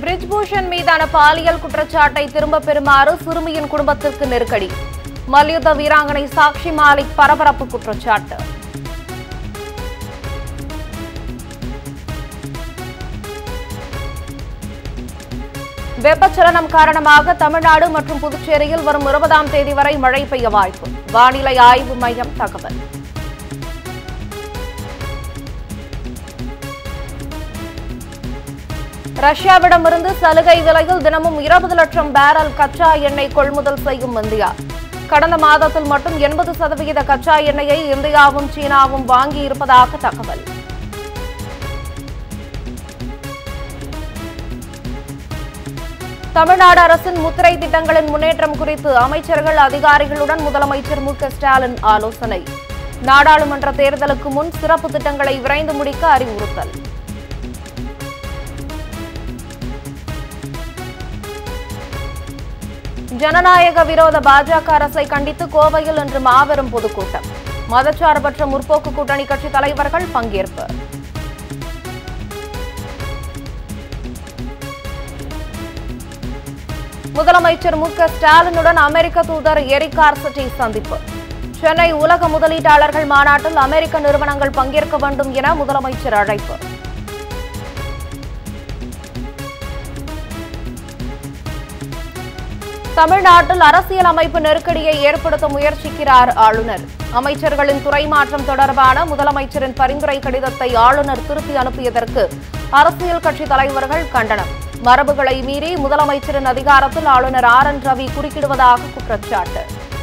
பிரிஜ்பூஷன் மீதான பாலியல் குற்றச்சாட்டை திரும்பப் பெறுமாறு சிறுமியின் குடும்பத்திற்கு நெருக்கடி மல்யுத்த வீராங்கனை சாக்ஷி மாலிக் பரபரப்பு குற்றச்சாட்டு வெப்பச்சலனம் காரணமாக தமிழ்நாடு மற்றும் புதுச்சேரியில் வரும் இருபதாம் தேதி வரை மழை பெய்ய வாய்ப்பு வானிலை ஆய்வு மையம் தகவல் ரஷ்யாவிடமிருந்து சலுகை விலையில் தினமும் இருபது லட்சம் பேரல் கச்சா எண்ணெய் கொள்முதல் செய்யும் இந்தியா கடந்த மாதத்தில் மட்டும் எண்பது சதவிகித கச்சா எண்ணெயை இந்தியாவும் சீனாவும் வாங்கி இருப்பதாக தகவல் தமிழ்நாடு அரசின் முத்திரை திட்டங்களின் முன்னேற்றம் குறித்து அமைச்சர்கள் அதிகாரிகளுடன் முதலமைச்சர் மு க ஸ்டாலின் ஆலோசனை நாடாளுமன்ற தேர்தலுக்கு முன் சிறப்பு திட்டங்களை விரைந்து முடிக்க அறிவுறுத்தல் ஜனநாயக விரோத பாஜக அரசை கண்டித்து கோவையில் இன்று மாபெரும் பொதுக்கூட்டம் மதச்சார்பற்ற முற்போக்கு கூட்டணி கட்சி தலைவர்கள் பங்கேற்பு முதலமைச்சர் மு க ஸ்டாலினுடன் அமெரிக்க தூதர் எரிக் கார்சட்டி சந்திப்பு சென்னை உலக முதலீட்டாளர்கள் மாநாட்டில் அமெரிக்க நிறுவனங்கள் பங்கேற்க வேண்டும் என முதலமைச்சர் அழைப்பு தமிழ்நாட்டில் அரசியல் அமைப்பு நெருக்கடியை ஏற்படுத்த முயற்சிக்கிறார் ஆளுநர் அமைச்சர்களின் துறை மாற்றம் தொடர்பான முதலமைச்சரின் பரிந்துரை கடிதத்தை ஆளுநர் திருப்பி அனுப்பியதற்கு அரசியல் கட்சி தலைவர்கள் கண்டனம் மரபுகளை மீறி முதலமைச்சரின் அதிகாரத்தில் ஆளுநர் ஆர் என் ரவி குறுக்கிடுவதாக குற்றச்சாட்டு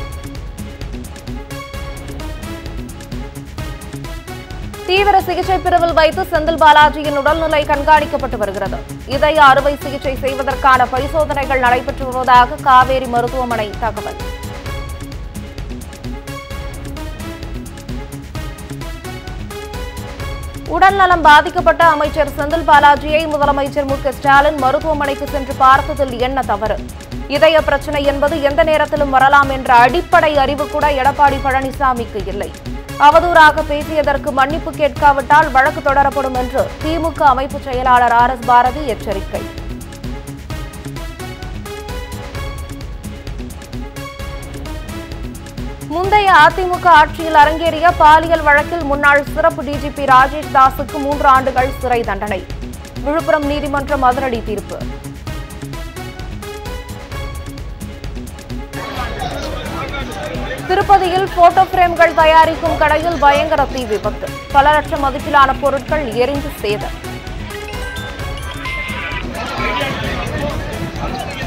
தீவிர சிகிச்சை பிரிவில் வைத்து செந்தில் பாலாஜியின் உடல்நிலை கண்காணிக்கப்பட்டு வருகிறது இதய அறுவை சிகிச்சை செய்வதற்கான பரிசோதனைகள் நடைபெற்று வருவதாக காவேரி மருத்துவமனை தகவல் உடல்நலம் பாதிக்கப்பட்ட அமைச்சர் செந்தில் பாலாஜியை முதலமைச்சர் மு க ஸ்டாலின் மருத்துவமனைக்கு சென்று பார்த்ததில் என்ன தவறு இதய பிரச்சனை என்பது எந்த நேரத்திலும் வரலாம் என்ற அடிப்படை அறிவு கூட எடப்பாடி பழனிசாமிக்கு இல்லை அவதூறாக பேசியதற்கு மன்னிப்பு கேட்காவிட்டால் வழக்கு தொடரப்படும் என்று திமுக அமைப்பு செயலாளர் ஆர் எஸ் பாரதி எச்சரிக்கை முந்தைய அதிமுக ஆட்சியில் அரங்கேறிய பாலியல் வழக்கில் முன்னாள் சிறப்பு டிஜிபி ராஜேஷ் தாஸுக்கு மூன்று ஆண்டுகள் சிறை தண்டனை விழுப்புரம் நீதிமன்றம் அதிரடி தீர்ப்பு திருப்பதியில் போட்டோ பிரேம்கள் தயாரிக்கும் கடையில் பயங்கர தீ விபத்து பல லட்சம் மதிப்பிலான பொருட்கள் எரிந்து சேதம்